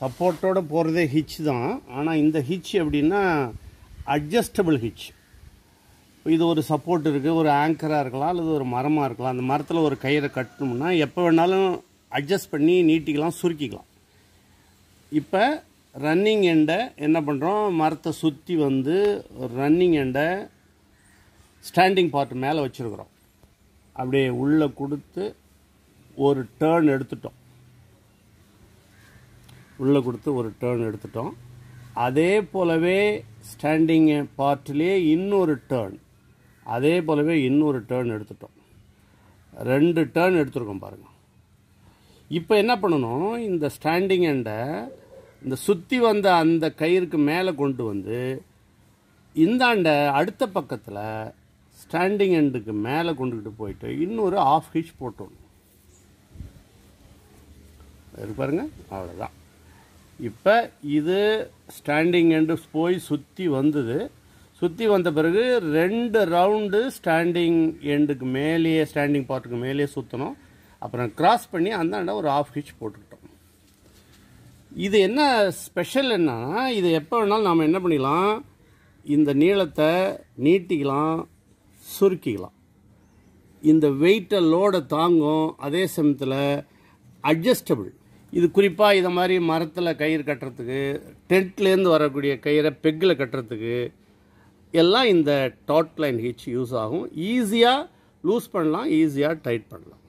சப்போர்ட்டோட போகிறதே ஹிச் தான் ஆனால் இந்த ஹிச் எப்படின்னா அட்ஜஸ்டபிள் ஹிச் இது ஒரு சப்போர்ட் இருக்குது ஒரு ஆங்கராக இருக்கலாம் அல்லது ஒரு மரமாக இருக்கலாம் அந்த மரத்தில் ஒரு கயிறை கட்டணும்னா எப்போ வேணாலும் அட்ஜஸ்ட் பண்ணி நீட்டிக்கலாம் சுருக்கிக்கலாம் இப்போ ரன்னிங் எண்டை என்ன பண்ணுறோம் மரத்தை சுற்றி வந்து ரன்னிங் எண்டை ஸ்டாண்டிங் பார்ட் மேலே வச்சுருக்குறோம் அப்படியே உள்ளே கொடுத்து ஒரு டேர்ன் எடுத்துட்டோம் உள்ளே கொடுத்து ஒரு டேர்ன் எடுத்துட்டோம் அதே போலவே ஸ்டாண்டிங் பார்ட்லேயே இன்னொரு டேர்ன் அதே போலவே இன்னொரு டேர்ன் எடுத்துட்டோம் ரெண்டு டேர்ன் எடுத்துருக்கோம் பாருங்கள் இப்போ என்ன பண்ணணும் இந்த ஸ்டாண்டிங் எண்டை இந்த சுற்றி வந்த அந்த கயிறுக்கு மேலே கொண்டு வந்து இந்தாண்ட அடுத்த பக்கத்தில் ஸ்டாண்டிங் எண்டுக்கு மேலே கொண்டுக்கிட்டு போயிட்டு இன்னொரு ஆஃப் ஹிச் போட்டோம் இருக்கு பாருங்க அவ்வளோதான் இப்போ இது ஸ்டாண்டிங் எண்டு போய் சுற்றி வந்தது சுற்றி வந்த பிறகு ரெண்டு ரவுண்டு ஸ்டாண்டிங் எண்டுக்கு மேலேயே ஸ்டாண்டிங் பார்ட்டுக்கு மேலேயே சுற்றணும் அப்புறம் கிராஸ் பண்ணி அந்தாண்ட ஒரு ஆஃப் ஹிச் போட்டுக்கிட்டோம் இது என்ன ஸ்பெஷல் என்னன்னா இது எப்போ வேணாலும் நாம் என்ன பண்ணிக்கலாம் இந்த நீளத்தை நீட்டிக்கலாம் சுருக்கிக்கலாம் இந்த வெயிட்டை லோடை தாங்கும் அதே சமயத்தில் அட்ஜஸ்டபிள் இது குறிப்பாக இதை மாதிரி மரத்தில் கயிறு கட்டுறதுக்கு டென்ட்லேருந்து வரக்கூடிய கயிறை பெக்கில் கட்டுறதுக்கு எல்லாம் இந்த டாட் லைன் ஹிச் யூஸ் ஆகும் ஈஸியாக லூஸ் பண்ணலாம் ஈஸியாக டைட் பண்ணலாம்